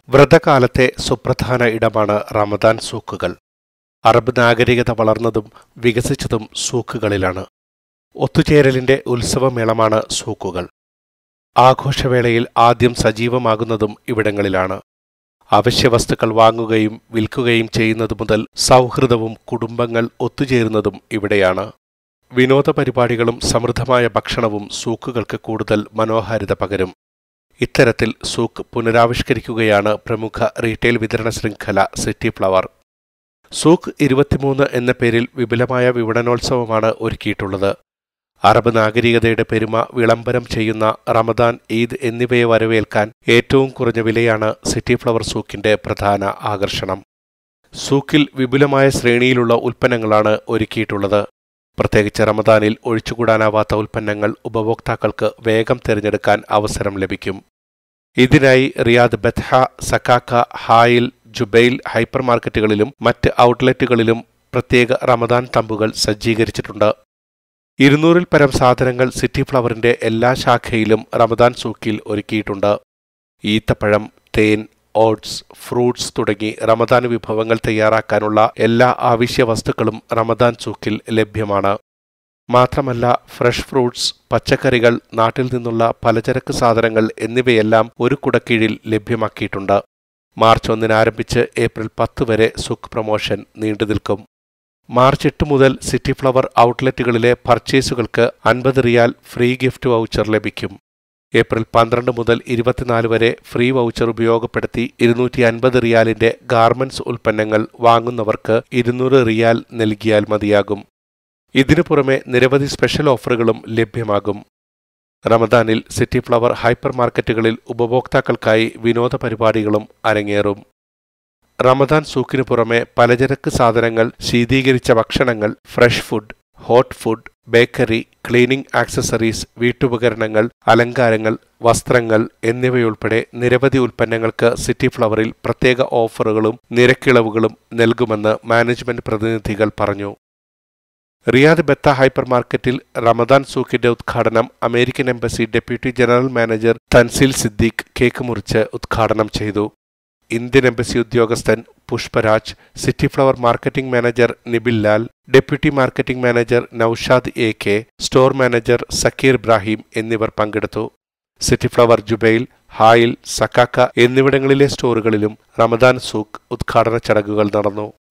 വ്രതകാലത്തെ സുപ്രധാന ഇടമാണ് റമദാൻ സൂക്കുകൾ അറബ് നാഗരികത വളർന്നതും വികസിച്ചതും സൂക്കുകളിലാണ് ഒത്തുചേരലിന്റെ ഉത്സവമേളമാണ് സൂക്കുകൾ ആഘോഷവേളയിൽ ആദ്യം സജീവമാകുന്നതും ഇവിടങ്ങളിലാണ് അവശ്യവസ്തുക്കൾ വാങ്ങുകയും വിൽക്കുകയും ചെയ്യുന്നതു മുതൽ സൗഹൃദവും കുടുംബങ്ങൾ ഒത്തുചേരുന്നതും ഇവിടെയാണ് വിനോദ പരിപാടികളും സമൃദ്ധമായ ഭക്ഷണവും സൂക്കുകൾക്ക് കൂടുതൽ മനോഹാരിത പകരും ഇത്തരത്തിൽ സൂക്ക് പുനരാവിഷ്കരിക്കുകയാണ് പ്രമുഖ റീറ്റെയിൽ വിതരണ ശൃംഖല സിറ്റി ഫ്ലവർ സൂക്ക് ഇരുപത്തിമൂന്ന് എന്ന പേരിൽ വിപുലമായ വിപണനോത്സവമാണ് ഒരുക്കിയിട്ടുള്ളത് അറബ് നാഗരികതയുടെ പെരുമ വിളംബരം ചെയ്യുന്ന റമദാൻ ഈദ് എന്നിവയെ വരവേൽക്കാൻ ഏറ്റവും കുറഞ്ഞ വിലയാണ് സിറ്റി ഫ്ലവർ സൂക്കിന്റെ പ്രധാന ആകർഷണം സൂക്കിൽ വിപുലമായ ശ്രേണിയിലുള്ള ഉൽപ്പന്നങ്ങളാണ് ഒരുക്കിയിട്ടുള്ളത് പ്രത്യേകിച്ച് റമദാനിൽ ഒഴിച്ചുകൂടാനാവാത്ത ഉൽപ്പന്നങ്ങൾ ഉപഭോക്താക്കൾക്ക് വേഗം തിരഞ്ഞെടുക്കാൻ അവസരം ലഭിക്കും ഇതിനായി Riyadh Batha Sakaka Hail Jubail hyper മാർക്കറ്റുകളിലും മറ്റ് ഔട്ട്ലെറ്റുകളിലും പ്രത്യേക റമദാൻ തമ്പുകൾ സജ്ജീകരിച്ചിട്ടുണ്ട് ഇരുന്നൂറിൽ പരം സാധനങ്ങൾ സിറ്റി ഫ്ലവറിന്റെ എല്ലാ ശാഖയിലും റമദാൻ സൂക്കിൽ ഒരുക്കിയിട്ടുണ്ട് ഈത്തപ്പഴം തേൻ ഓട്സ് ഫ്രൂട്ട്സ് തുടങ്ങി റമദാൻ വിഭവങ്ങൾ തയ്യാറാക്കാനുള്ള എല്ലാ ആവശ്യ വസ്തുക്കളും റമദാൻ സൂക്കിൽ ലഭ്യമാണ് മാത്രമല്ല ഫ്രഷ് ഫ്രൂട്ട്സ് പച്ചക്കറികൾ നാട്ടിൽ നിന്നുള്ള പലചരക്ക് സാധനങ്ങൾ എന്നിവയെല്ലാം ഒരു കുടക്കീഴിൽ ലഭ്യമാക്കിയിട്ടുണ്ട് മാർച്ച് ഒന്നിന് ആരംഭിച്ച് ഏപ്രിൽ പത്ത് വരെ സുക്ക് പ്രൊമോഷൻ നീണ്ടുനിൽക്കും മാർച്ച് എട്ട് മുതൽ സിറ്റി ഫ്ലവർ ഔട്ട്ലെറ്റുകളിലെ പർച്ചേസുകൾക്ക് അൻപത് റിയാൽ ഫ്രീ ഗിഫ്റ്റ് വൗച്ചർ ലഭിക്കും ഏപ്രിൽ പന്ത്രണ്ട് മുതൽ ഇരുപത്തിനാല് വരെ ഫ്രീ വൗച്ചർ ഉപയോഗപ്പെടുത്തി ഇരുന്നൂറ്റി അൻപത് റിയാലിന്റെ ഗാർമെന്റ്സ് ഉൽപ്പന്നങ്ങൾ വാങ്ങുന്നവർക്ക് ഇരുന്നൂറ് റിയാൽ നൽകിയാൽ മതിയാകും ഇതിനു പുറമെ നിരവധി സ്പെഷ്യൽ ഓഫറുകളും ലഭ്യമാകും റമദാനിൽ സിറ്റി ഫ്ലവർ ഹൈപ്പർ മാർക്കറ്റുകളിൽ ഉപഭോക്താക്കൾക്കായി വിനോദ പരിപാടികളും അരങ്ങേറും റമദാൻ സൂക്കിനു പുറമെ പലചരക്ക് സാധനങ്ങൾ ശീതീകരിച്ച ഭക്ഷണങ്ങൾ fresh food hot food bakery cleaning accessories വീട്ടുപകരണങ്ങൾ അലങ്കാരങ്ങൾ വസ്ത്രങ്ങൾ എന്നിവയുൾപ്പെടെ നിരവധി ഉൽപ്പന്നങ്ങൾക്ക് സിറ്റി ഫ്ലവറിൽ പ്രത്യേക ഓഫറുകളും നിരക്കിളവുകളും നൽകുമെന്ന് മാനേജ്മെന്റ് പ്രതിനിധികൾ പറഞ്ഞു റിയാദ് ബത്ത ഹൈപ്പർ മാർക്കറ്റിൽ റമദാൻ സൂക്കിന്റെ ഉദ്ഘാടനം American embassy deputy general manager Tanzil Siddique cake മുറിച്ച് ഉദ്ഘാടനം ചെയ്തു ഇന്ത്യൻ എംബസി ഉദ്യോഗസ്ഥൻ Pushparaj City Flower marketing manager Nibil Lal deputy marketing manager Naushad A K store manager Zakir Ibrahim എന്നിവർ പങ്കെടുത്തു City Flower Jubail Hail Sakaka എന്നിവിടങ്ങളിലെ സ്റ്റോറുകളിലും റമദാൻ സൂക്ക് ഉദ്ഘാടന ചടങ്ങുകൾ നടന്നു